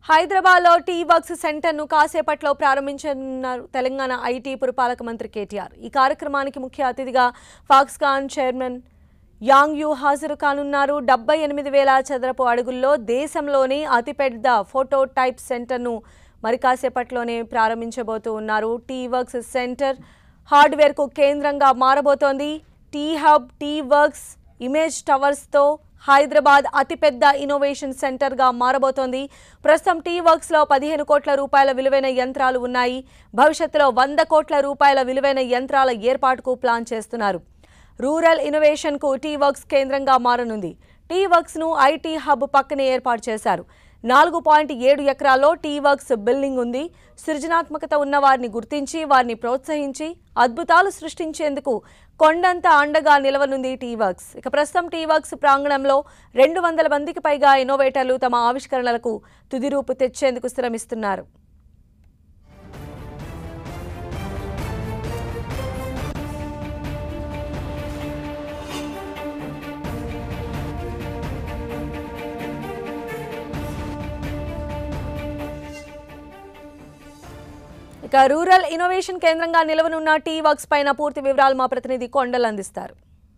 హైదరాబాద్లో T works సెంటర్ను కాసేపట్లో ప్రారంభించనున్నారు తెలంగాణ ఐటీ పురపాలక మంత్రి కేటీఆర్ ఈ కార్యక్రమానికి ముఖ్య అతిథిగా ఫాక్స్కాన్ చైర్మన్ యాంగ్ యూ హాజరు కానున్నారు డెబ్బై ఎనిమిది వేల చదరపు అడుగుల్లో దేశంలోని అతిపెద్ద ఫోటో టైప్ సెంటర్ను మరి కాసేపట్లోనే ప్రారంభించబోతూ ఉన్నారు టీ వర్క్స్ సెంటర్ హార్డ్వేర్కు కేంద్రంగా మారబోతోంది T hub T works image టవర్స్తో హైదరాబాద్ అతిపెద్ద ఇన్నోవేషన్ సెంటర్గా మారబోతోంది ప్రస్తుతం టీ వర్క్స్లో పదిహేను కోట్ల రూపాయల విలువైన యంత్రాలు ఉన్నాయి భవిష్యత్తులో వంద కోట్ల రూపాయల విలువైన యంత్రాల ఏర్పాటుకు ప్లాన్ చేస్తున్నారు రూరల్ ఇన్నోవేషన్కు టీ వర్క్స్ కేంద్రంగా మారనుంది టీ వర్క్స్ను ఐటీ హబ్ పక్కనే ఏర్పాటు చేశారు నాలుగు పాయింట్ ఏడు ఎకరాల్లో టీ వర్క్స్ బిల్డింగ్ ఉంది సృజనాత్మకత ఉన్న వారిని గుర్తించి వారిని ప్రోత్సహించి అద్భుతాలు సృష్టించేందుకు కొండంత అండగా నిలవనుంది టీ వర్క్స్ ఇక ప్రస్తుతం టీ వర్క్స్ ప్రాంగణంలో రెండు వందల మందికి పైగా ఇన్నోవేటర్లు తమ ఆవిష్కరణలకు తుది రూపు తెచ్చేందుకు శ్రమిస్తున్నారు ఇక రూరల్ ఇన్నోవేషన్ కేంద్రంగా నిలవనున్న టీ వర్క్స్ పైన పూర్తి వివరాలు మా ప్రతినిధి కొండలు అందిస్తారు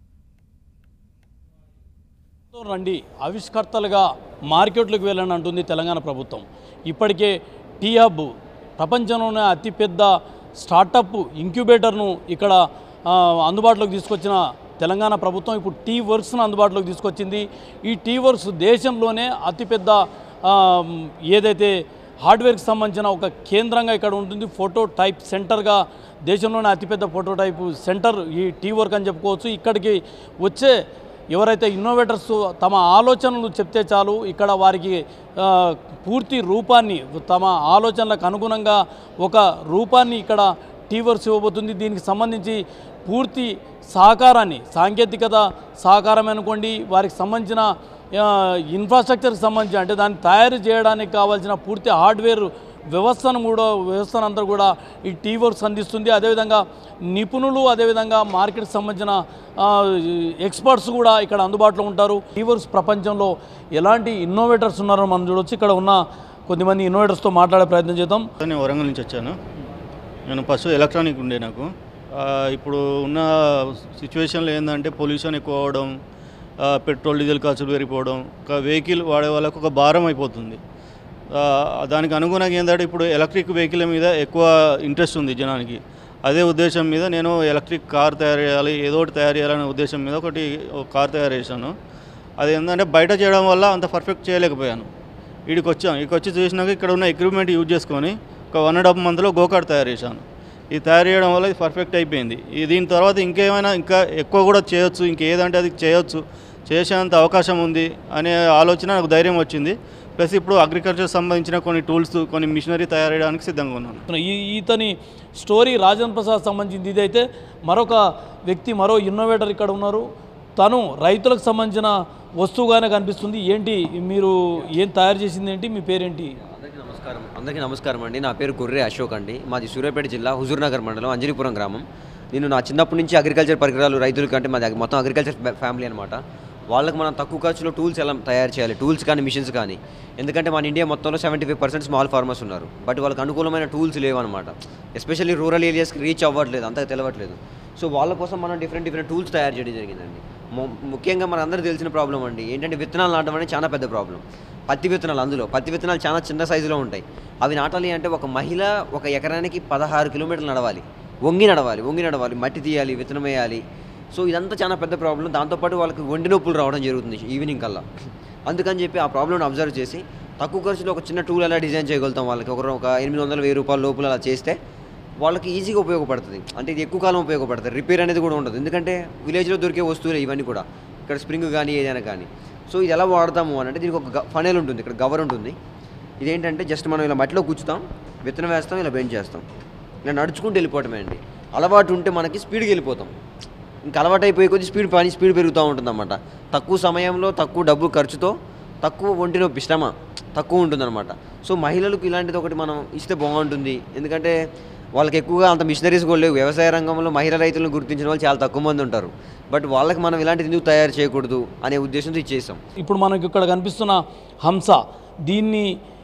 రండి ఆవిష్కర్తలుగా మార్కెట్లకు వెళ్ళని అంటుంది తెలంగాణ ప్రభుత్వం ఇప్పటికే టీ హబ్ ప్రపంచంలోనే అతిపెద్ద స్టార్టప్ ఇంక్యుబేటర్ను ఇక్కడ ఆ, అందుబాటులోకి తీసుకొచ్చిన తెలంగాణ ప్రభుత్వం ఇప్పుడు టీ వర్క్స్ను అందుబాటులోకి తీసుకొచ్చింది ఈ టీ వర్క్స్ దేశంలోనే అతిపెద్ద ఆ, ఏదైతే హార్డ్వేర్కి సంబంధించిన ఒక కేంద్రంగా ఇక్కడ ఉంటుంది ఫోటో టైప్ సెంటర్గా దేశంలోనే అతిపెద్ద ఫోటో టైప్ సెంటర్ ఈ టీ వర్క్ అని చెప్పుకోవచ్చు ఇక్కడికి వచ్చే ఎవరైతే ఇన్నోవేటర్స్ తమ ఆలోచనలు చెప్తే చాలు ఇక్కడ వారికి ఆ, పూర్తి రూపాన్ని తమ ఆలోచనలకు అనుగుణంగా ఒక రూపాన్ని ఇక్కడ టీవర్స్ ఇవ్వబోతుంది దీనికి సంబంధించి పూర్తి సహకారాన్ని సాంకేతికత సహకారం అనుకోండి వారికి సంబంధించిన ఆ, ఇన్ఫ్రాస్ట్రక్చర్కి సంబంధించి అంటే దాన్ని తయారు చేయడానికి కావాల్సిన పూర్తి హార్డ్వేర్ వ్యవస్థను కూడా వ్యవస్థను అంతా కూడా ఈ టీ వర్క్స్ అందిస్తుంది అదేవిధంగా నిపుణులు అదేవిధంగా మార్కెట్కి సంబంధించిన ఆ, ఎక్స్పర్ట్స్ కూడా ఇక్కడ అందుబాటులో ఉంటారు టీ వర్క్స్ ప్రపంచంలో ఎలాంటి ఇన్నోవేటర్స్ ఉన్నారో మనం చూడొచ్చు ఇక్కడ ఉన్న కొద్దిమంది ఇన్నోవేటర్స్తో మాట్లాడే ప్రయత్నం చేద్దాం నేను వరంగల్ నుంచి వచ్చాను నేను ఫస్ట్ ఎలక్ట్రానిక్ ఉండే నాకు ఆ, ఇప్పుడు ఉన్న సిచ్యువేషన్లో ఏంటంటే పొల్యూషన్ ఎక్కువ అవడం ఆ, పెట్రోల్ డీజిల్ ఖర్చులు పెరిగిపోవడం ఒక వెహికల్ వాడే వాళ్ళకు ఒక భారం అయిపోతుంది ఆ, దానికి అనుగుణంగా ఏంటంటే ఇప్పుడు ఎలక్ట్రిక్ వెహికల్ మీద ఎక్కువ ఇంట్రెస్ట్ ఉంది జనానికి అదే ఉద్దేశం మీద నేను ఎలక్ట్రిక్ కార్ తయారు చేయాలి ఏదో ఒకటి తయారు చేయాలనే ఉద్దేశం మీద ఒకటి ఒక కార్ తయారు చేశాను అది ఏంటంటే బయట చేయడం వల్ల అంత పర్ఫెక్ట్ చేయలేకపోయాను వీడికి వచ్చాం ఇక్కడికి వచ్చి చూసినాక ఇక్కడ ఉన్న ఎక్విప్మెంట్ యూజ్ చేసుకొని ఒక వన్ అండ్ హాఫ్ మంత్లో గోకార్ట్ తయారు చేశాను ఇది తయారు చేయడం వల్ల ఇది పర్ఫెక్ట్ అయిపోయింది ఈ దీని తర్వాత ఇంకేమైనా ఇంకా ఎక్కువ కూడా చేయొచ్చు ఇంకేదంటే అది చేయొచ్చు చేసేంత అవకాశం ఉంది అనే ఆలోచన నాకు ధైర్యం వచ్చింది ప్లస్ ఇప్పుడు అగ్రికల్చర్ సంబంధించిన కొన్ని టూల్స్ కొన్ని మిషనరీ తయారు చేయడానికి సిద్ధంగా ఉన్నాను ఈ ఈతని స్టోరీ రాజన్ ప్రసాద్ సంబంధించింది ఇదైతే మరొక వ్యక్తి మరో ఇన్నోవేటర్ ఇక్కడ ఉన్నారు తను రైతులకు సంబంధించిన వస్తువుగానే కనిపిస్తుంది ఏంటి మీరు ఏం తయారు చేసింది ఏంటి మీ పేరేంటి అందరికీ నమస్కారం అందరికీ నమస్కారం అండి నా పేరు గొర్రె అశోక్ అండి మాది సూర్యాపేట జిల్లా హుజూర్నగర్ మండలం అంజనీపురం గ్రామం నేను నా చిన్నప్పటి నుంచి అగ్రికల్చర్ పరికరాలు రైతులకి అంటే మాది మొత్తం అగ్రికల్చర్ ఫ్యామిలీ అనమాట వాళ్ళకి మనం తక్కువ ఖర్చులో టూల్స్ ఎలా తయారు చేయాలి టూల్స్ కానీ మిషన్స్ కానీ ఎందుకంటే మన ఇండియా మొత్తంలో seventy five percent small farmers ఉన్నారు బట్ వాళ్ళకి అనుకూలమైన టూల్స్ లేవన్నమాట ఎస్పెషల్లీ రూరల్ ఏరియాస్కి రీచ్ అవ్వట్లేదు అంతగా తెలియట్లేదు సో వాళ్ళ కోసం మనం డిఫరెంట్ డిఫరెంట్ టూల్స్ తయారు చేయడం జరిగిందండి ము- ముఖ్యంగా మన అందరికీ తెలిసిన ప్రాబ్లం అండి ఏంటంటే విత్తనాలు నాటడం అనేది చాలా పెద్ద ప్రాబ్లం పత్తి విత్తనాలు అందులో పత్తి విత్తనాలు చాలా చిన్న సైజులో ఉంటాయి అవి నాటాలి అంటే ఒక మహిళ ఒక ఎకరానికి పదహారు కిలోమీటర్లు నడవాలి వంగి నడవాలి వంగి నడవాలి మట్టి తీయాలి విత్తనం వేయాలి సో ఇదంతా చాలా పెద్ద ప్రాబ్లం దాంతోపాటు వాళ్ళకి ఒంటి నొప్పులు రావడం జరుగుతుంది ఈవినింగ్ కల్లా అందుకని చెప్పి ఆ ప్రాబ్లమ్ని అబ్జర్వ్ చేసి తక్కువ ఖర్చులో ఒక చిన్న టూల్ ఎలా డిజైన్ చేయగలుగుతాం వాళ్ళకి ఒక ఒక ఎనిమిది వందల వెయ్యి రూపాయల లోపల అలా చేస్తే వాళ్ళకి ఈజీగా ఉపయోగపడుతుంది అంటే ఇది ఎక్కువ కాలం ఉపయోగపడుతుంది రిపేర్ అనేది కూడా ఉండదు ఎందుకంటే విలేజ్లో దొరికే వస్తువులే ఇవన్నీ కూడా ఇక్కడ స్ప్రింగ్ కానీ ఏదైనా కానీ సో ఇది ఎలా వాడతాము అని అంటే దీనికి ఒక ఫనెల్ ఉంటుంది ఇక్కడ గవర్ ఉంటుంది ఇదేంటంటే జస్ట్ మనం ఇలా మట్టిలో కూర్చుతాం విత్తనం వేస్తాం ఇలా బెండ్ చేస్తాం ఇలా నడుచుకుంటూ వెళ్ళిపోవటమే అండి అలవాటు ఉంటే మనకి స్పీడ్కి వెళ్ళిపోతాం ఇంకా అలవాటు అయిపోయి కొద్ది స్పీడ్ పని స్పీడ్ పెరుగుతూ ఉంటుందన్నమాట తక్కువ సమయంలో తక్కువ డబ్బు ఖర్చుతో తక్కువ ఒంటి నొప్పి శ్రమ తక్కువ ఉంటుందన్నమాట సో మహిళలకు ఇలాంటిది ఒకటి మనం ఇస్తే బాగుంటుంది ఎందుకంటే వాళ్ళకి ఎక్కువగా అంత మిషనరీస్ కూడా లేవు వ్యవసాయ రంగంలో మహిళా రైతులను గుర్తించిన వాళ్ళు చాలా తక్కువ మంది ఉంటారు బట్ వాళ్ళకి మనం ఇలాంటిది ఎందుకు తయారు చేయకూడదు అనే ఉద్దేశంతో ఇచ్చేసాం ఇప్పుడు మనకి ఇక్కడ కనిపిస్తున్న హంస దీన్ని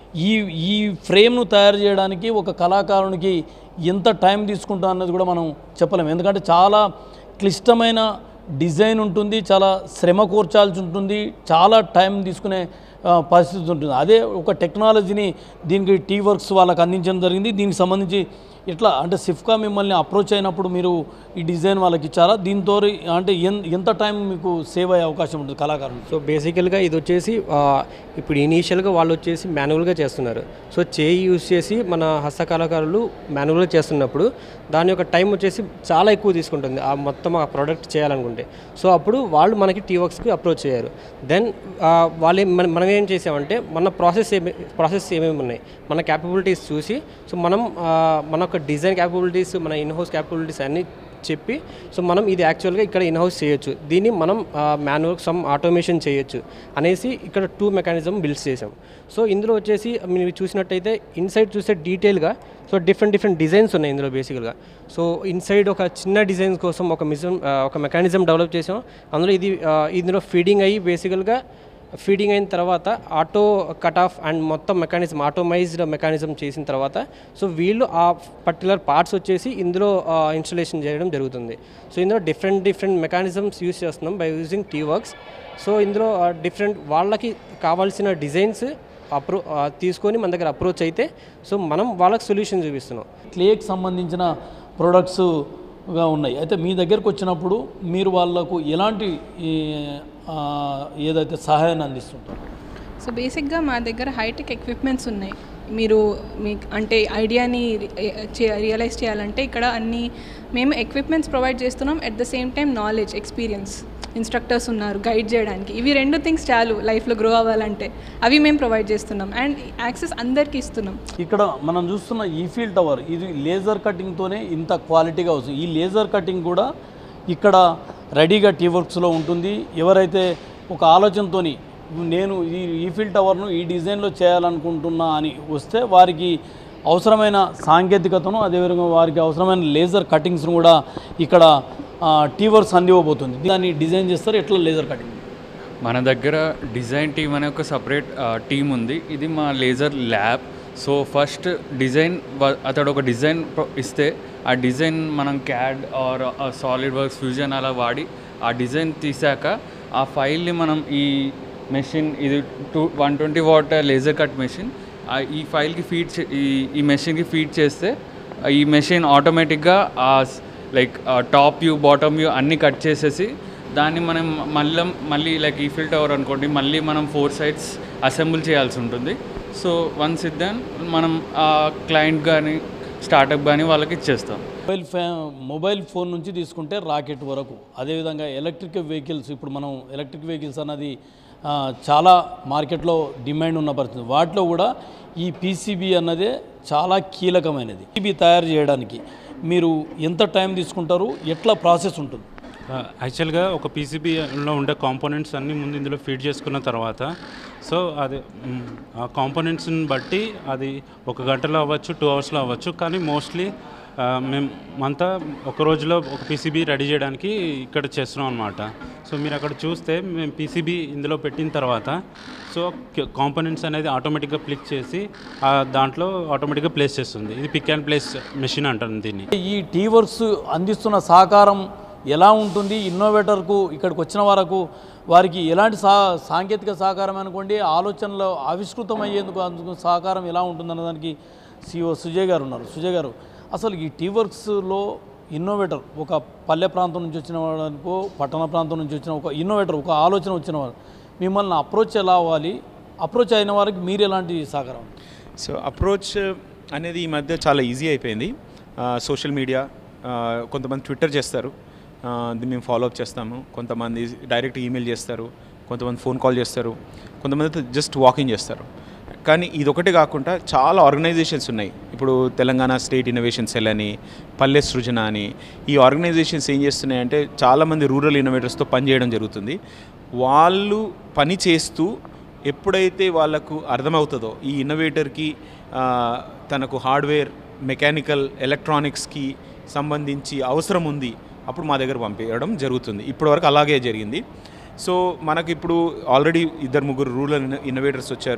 ఈ ఈ ఫ్రేమ్ను తయారు చేయడానికి ఒక కళాకారునికి ఎంత టైం తీసుకుంటా అన్నది కూడా మనం చెప్పలేము ఎందుకంటే చాలా క్లిష్టమైన డిజైన్ ఉంటుంది చాలా శ్రమ కూర్చాల్సి ఉంటుంది చాలా టైం తీసుకునే ఆ, పరిస్థితి ఉంటుంది అదే ఒక టెక్నాలజీని దీనికి టీ వర్క్స్ వాళ్ళకి అందించడం జరిగింది దీనికి సంబంధించి ఇట్లా అంటే సిఫ్కా మిమ్మల్ని అప్రోచ్ అయినప్పుడు మీరు ఈ డిజైన్ వాళ్ళకి ఇచ్చారా దీంతో అంటే ఎన్- ఎంత టైం మీకు సేవ్ అయ్యే అవకాశం ఉంటుంది కళాకారులు సో బేసికల్గా ఇది వచ్చేసి ఆ, ఇప్పుడు ఇనీషియల్గా వాళ్ళు వచ్చేసి మాన్యువల్గా చేస్తున్నారు సో చేయి యూజ్ చేసి మన హస్తకళాకారులు మాన్యువల్గా చేస్తున్నప్పుడు దాని యొక్క టైం వచ్చేసి చాలా ఎక్కువ తీసుకుంటుంది ఆ మొత్తం ఆ ప్రోడక్ట్ చేయాలనుకుంటే సో అప్పుడు వాళ్ళు మనకి టీ వర్క్స్కి అప్రోచ్ అయ్యారు దెన్ వాళ్ళు ఏం- మనం మనం ఏం చేసామంటే మన ప్రాసెస్ ఏమి ప్రాసెస్ ఏమేమి ఉన్నాయి మన క్యాపబిలిటీస్ చూసి సో మనం ఆ, మన యొక్క డిజైన్ క్యాపబిలిటీస్ మన ఇన్హౌస్ క్యాపబిలిటీస్ అన్నీ చెప్పి సో మనం ఇది యాక్చువల్గా ఇక్కడ ఇన్హౌస్ చేయొచ్చు దీన్ని మనం మాన్యువల్ సమ్ ఆటోమేషన్ చేయొచ్చు అనేసి ఇక్కడ టూ మెకానిజం బిల్డ్ చేసాం సో ఇందులో వచ్చేసి మీరు చూసినట్టయితే ఇన్సైడ్ చూస్తే డీటెయిల్గా సో డిఫరెంట్ డిఫరెంట్ డిజైన్స్ ఉన్నాయి ఇందులో బేసికల్గా సో ఇన్సైడ్ ఒక చిన్న డిజైన్స్ కోసం ఒక మిజం ఒక మెకానిజం డెవలప్ చేసాం అందులో ఇది ఆ, ఇందులో ఫీడింగ్ అయ్యి బేసికల్గా ఫీడింగ్ అయిన తర్వాత ఆటో కట్ ఆఫ్ అండ్ మొత్తం మెకానిజం ఆటోమైజ్డ్ మెకానిజం చేసిన తర్వాత సో వీళ్ళు ఆ పర్టికులర్ పార్ట్స్ వచ్చేసి ఇందులో ఇన్స్టలేషన్ చేయడం జరుగుతుంది సో ఇందులో డిఫరెంట్ డిఫరెంట్ మెకానిజమ్స్ యూస్ చేస్తున్నాం by using T works so ఇందులో డిఫరెంట్ వాళ్ళకి కావాల్సిన డిజైన్స్ అప్రో ఆ, తీసుకొని మన దగ్గర అప్రోచ్ అయితే సో మనం వాళ్ళకి సొల్యూషన్ చూపిస్తున్నాం క్లేకి సంబంధించిన ప్రొడక్ట్స్గా ఉన్నాయి అయితే మీ దగ్గరకు వచ్చినప్పుడు మీరు వాళ్ళకు ఎలాంటి ఈ, ఆ, ఏదైతే సహాయాన్ని అందిస్తుంటారు సో బేసిక్గా మా దగ్గర హైటెక్ ఎక్విప్మెంట్స్ ఉన్నాయి మీరు మీకు అంటే ఐడియాని రియలైజ్ చేయాలంటే ఇక్కడ అన్ని మేము ఎక్విప్మెంట్స్ ప్రొవైడ్ చేస్తున్నాం at the same time knowledge experience instructors ఉన్నారు గైడ్ చేయడానికి ఇవి రెండు థింగ్స్ చాలు లైఫ్లో గ్రో అవ్వాలంటే అవి మేము ప్రొవైడ్ చేస్తున్నాం అండ్ యాక్సెస్ అందరికీ ఇస్తున్నాం ఇక్కడ మనం చూస్తున్న ఈ ఫీల్ టవర్ ఇది లేజర్ కటింగ్తోనే ఇంత క్వాలిటీగా వస్తుంది ఈ లేజర్ కటింగ్ కూడా ఇక్కడ రెడీగా టీ వర్క్స్లో ఉంటుంది ఎవరైతే ఒక ఆలోచనతోని నేను ఈ ఈఫిల్ టవర్ను ఈ డిజైన్లో చేయాలనుకుంటున్నా అని వస్తే వారికి అవసరమైన సాంకేతికతను అదేవిధంగా వారికి అవసరమైన లేజర్ కటింగ్స్ను కూడా ఇక్కడ టీ వర్క్స్ అందివ్వబోతుంది దాన్ని డిజైన్ చేస్తారు ఎట్లా లేజర్ కటింగ్ మన దగ్గర డిజైన్ టీమ్ అనే ఒక సపరేట్ టీం ఉంది ఇది మా laser lab so first design అతడు ఒక డిజైన్ ఇస్తే ఆ డిజైన్ మనం CAD or SolidWorks Fusion అలా వాడి ఆ డిజైన్ తీసాక ఆ ఫైల్ని మనం ఈ మెషిన్ ఇది two one twenty watt laser cut machine ఈ ఫైల్కి ఫీడ్ ఈ ఈ మెషిన్కి ఫీడ్ చేస్తే ఈ మెషిన్ ఆటోమేటిక్గా ఆ like top view bottom view అన్నీ కట్ చేసేసి దాన్ని మనం మళ్ళీ మళ్ళీ లైక్ ఈ ఫిల్ టవర్ అనుకోండి మళ్ళీ మనం ఫోర్ సైడ్స్ అసెంబుల్ చేయాల్సి ఉంటుంది సో వన్స్ ఇట్ దెన్ మనం ఆ క్లయింట్ కానీ స్టార్టప్ కానీ వాళ్ళకి ఇచ్చేస్తాం మొబైల్ ఫే మొబైల్ ఫోన్ నుంచి తీసుకుంటే రాకెట్ వరకు అదేవిధంగా ఎలక్ట్రిక్ వెహికల్స్ ఇప్పుడు మనం ఎలక్ట్రిక్ వెహికల్స్ అన్నది ఆ, చాలా మార్కెట్లో డిమాండ్ ఉన్న పరిస్థితి వాటిలో కూడా ఈ పీసీబీ అన్నదే చాలా కీలకమైనది పీసీబీ తయారు చేయడానికి మీరు ఎంత టైం తీసుకుంటారు ఎట్లా ప్రాసెస్ ఉంటుంది యాక్చువల్గా ఒక పీసీబీలో ఉండే కాంపోనెంట్స్ అన్నీ ముందు ఇందులో ఫీడ్ చేసుకున్న తర్వాత సో అది మ్, ఆ కాంపోనెంట్స్ని బట్టి అది ఒక గంటలో అవ్వచ్చు టూ అవర్స్లో అవ్వచ్చు కానీ మోస్ట్లీ మేము అంతా ఒక రోజులో ఒక పీసీబీ రెడీ చేయడానికి ఇక్కడ చేస్తున్నాం అనమాట సో మీరు అక్కడ చూస్తే మేము పీసీబీ ఇందులో పెట్టిన తర్వాత సో కాంపోనెంట్స్ అనేది ఆటోమేటిక్గా క్లిక్ చేసి ఆ దాంట్లో ఆటోమేటిక్గా ప్లేస్ చేస్తుంది ఇది పిక్ అండ్ ప్లేస్ మెషిన్ అంటారు దీన్ని ఈ టీ వర్క్స్ అందిస్తున్న సహకారం ఎలా ఉంటుంది ఇన్నోవేటర్కు ఇక్కడికి వచ్చిన వరకు వారికి ఎలాంటి సా సాంకేతిక సహకారం అనుకోండి ఆలోచనలో ఆవిష్కృతం అయ్యేందుకు అందుకు సహకారం ఎలా ఉంటుందన్న దానికి సిఓ సుజయ్ గారు ఉన్నారు సుజయ్ గారు అసలు ఈ టీ వర్క్స్లో ఇన్నోవేటర్ ఒక పల్లె ప్రాంతం నుంచి వచ్చిన వాడుకో పట్టణ ప్రాంతం నుంచి వచ్చిన ఒక ఇన్నోవేటర్ ఒక ఆలోచన వచ్చిన వారు మిమ్మల్ని అప్రోచ్ ఎలా అవ్వాలి అప్రోచ్ అయిన వారికి మీరు ఎలాంటి సహకారం సో అప్రోచ్ అనేది ఈ మధ్య చాలా ఈజీ అయిపోయింది సోషల్ మీడియా కొంతమంది ట్విట్టర్ చేస్తారు ఆ, దీన్ని మేము ఫాలో అప్ చేస్తాము కొంతమంది డైరెక్ట్ ఈమెయిల్ చేస్తారు కొంతమంది ఫోన్ కాల్ చేస్తారు కొంతమంది జస్ట్ వాకింగ్ చేస్తారు కానీ ఇదొకటి కాకుండా చాలా ఆర్గనైజేషన్స్ ఉన్నాయి ఇప్పుడు తెలంగాణ స్టేట్ ఇన్నోవేషన్ సెల్ అని పల్లె సృజన అని ఈ ఆర్గనైజేషన్స్ ఏం చేస్తున్నాయంటే చాలామంది రూరల్ ఇన్నోవేటర్స్తో పనిచేయడం జరుగుతుంది వాళ్ళు పని చేస్తూ ఎప్పుడైతే వాళ్ళకు అర్థమవుతుందో ఈ ఇన్నోవేటర్కి ఆ, తనకు హార్డ్వేర్ మెకానికల్ ఎలక్ట్రానిక్స్కి సంబంధించి అవసరం ఉంది అప్పుడు మా దగ్గర పంపించడం జరుగుతుంది ఇప్పటివరకు అలాగే జరిగింది సో మనకి ఇప్పుడు ఆల్రెడీ ఇద్దరు ముగ్గురు రూరల్ ఇన్నోవేటర్స్ వచ్చారు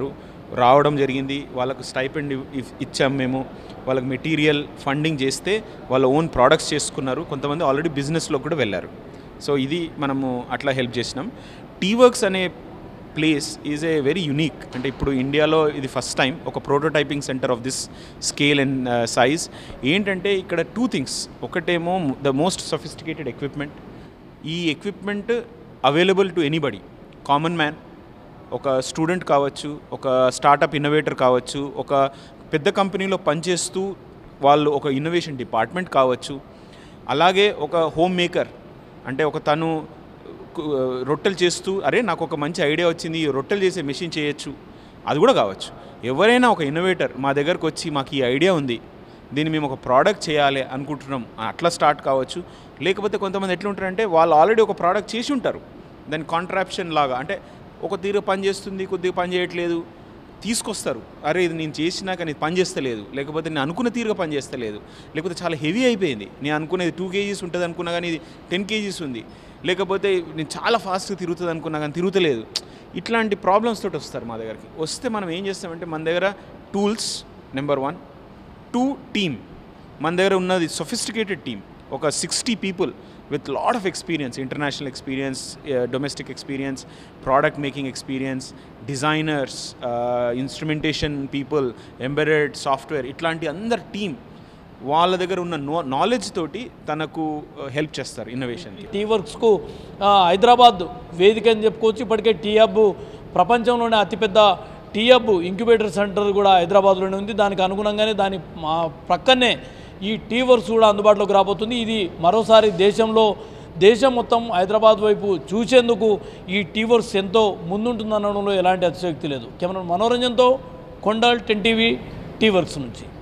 రావడం జరిగింది వాళ్ళకు స్టైపెండ్ ఇచ్చాం మేము వాళ్ళకి మెటీరియల్ ఫండింగ్ చేస్తే వాళ్ళ ఓన్ ప్రోడక్ట్స్ చేసుకున్నారు కొంతమంది ఆల్రెడీ బిజినెస్లో కూడా వెళ్ళారు సో ఇది మనము అట్లా హెల్ప్ చేసినాం టీవర్క్స్ అనే place is a very unique అంటే ఇప్పుడు ఇండియాలో ఇది ఫస్ట్ టైం ఒక prototyping centre of this scale and size ఏంటంటే ఇక్కడ టూ థింగ్స్ ఒకటేమో ద మోస్ట్ సఫిస్టికేటెడ్ ఎక్విప్మెంట్ ఈ equipment available to anybody common man ఒక స్టూడెంట్ కావచ్చు ఒక స్టార్టప్ ఇన్నోవేటర్ కావచ్చు ఒక పెద్ద కంపెనీలో పనిచేస్తూ వాళ్ళు ఒక ఇన్నోవేషన్ డిపార్ట్మెంట్ కావచ్చు అలాగే ఒక హోమ్ మేకర్ అంటే ఒక తను కు- రొట్టెలు చేస్తూ అరే నాకు ఒక మంచి ఐడియా వచ్చింది ఈ రొట్టెలు చేసే మెషిన్ చేయొచ్చు అది కూడా కావచ్చు ఎవరైనా ఒక ఇన్నోవేటర్ మా దగ్గరకు వచ్చి మాకు ఈ ఐడియా ఉంది దీన్ని మేము ఒక ప్రోడక్ట్ చేయాలి అనుకుంటున్నాం అట్లా స్టార్ట్ కావచ్చు లేకపోతే కొంతమంది ఎట్లుంటారంటే వాళ్ళు ఆల్రెడీ ఒక ప్రోడక్ట్ చేసి ఉంటారు దాని కాంట్రాప్షన్ లాగా అంటే ఒక తీరు పని చేస్తుంది కొద్దిగా పని చేయట్లేదు తీసుకొస్తారు అరే ఇది నేను చేసినా కానీ ఇది పని చేస్తలేదు లేకపోతే నేను అనుకున్న తీరుగా పని చేస్తలేదు లేకపోతే చాలా హెవీ అయిపోయింది నేను అనుకునేది టూ కేజీస్ ఉంటుంది అనుకున్నా కానీ ఇది టెన్ కేజీస్ ఉంది లేకపోతే నేను చాలా ఫాస్ట్గా తిరుగుతుంది అనుకున్నా కానీ తిరుగుతలేదు ఇట్లాంటి ప్రాబ్లమ్స్ తోటి వస్తారు మా దగ్గరికి వస్తే మనం ఏం చేస్తామంటే మన దగ్గర tools number one two team మన దగ్గర ఉన్నది సొఫిస్టికేటెడ్ టీమ్ ఒక sixty people with lot of experience international experience domestic experience product making experience designers instrumentation people embedded software ఇట్లాంటి అందరు టీమ్ వాళ్ళ దగ్గర ఉన్న నో నాలెడ్జ్ తోటి తనకు హెల్ప్ చేస్తారు ఇన్నోవేషన్కి టీ వర్క్స్కు ఆ, హైదరాబాద్ వేదిక అని చెప్పుకోవచ్చు ఇప్పటికే టీ హబ్ ప్రపంచంలోనే అతిపెద్ద టీ హబ్ ఇంక్యుబేటర్ సెంటర్ కూడా హైదరాబాద్లోనే ఉంది దానికి అనుగుణంగానే దాని మా ప్రక్కనే ఈ టీ వర్క్స్ కూడా అందుబాటులోకి రాబోతుంది ఇది మరోసారి దేశంలో దేశం మొత్తం హైదరాబాద్ వైపు చూసేందుకు ఈ టీ వర్క్స్ ఎంతో ముందుంటుందనడంలో ఎలాంటి అతిశయోక్తి లేదు కెమెరా మనోరంజన్తో Kondal ten TV T works నుంచి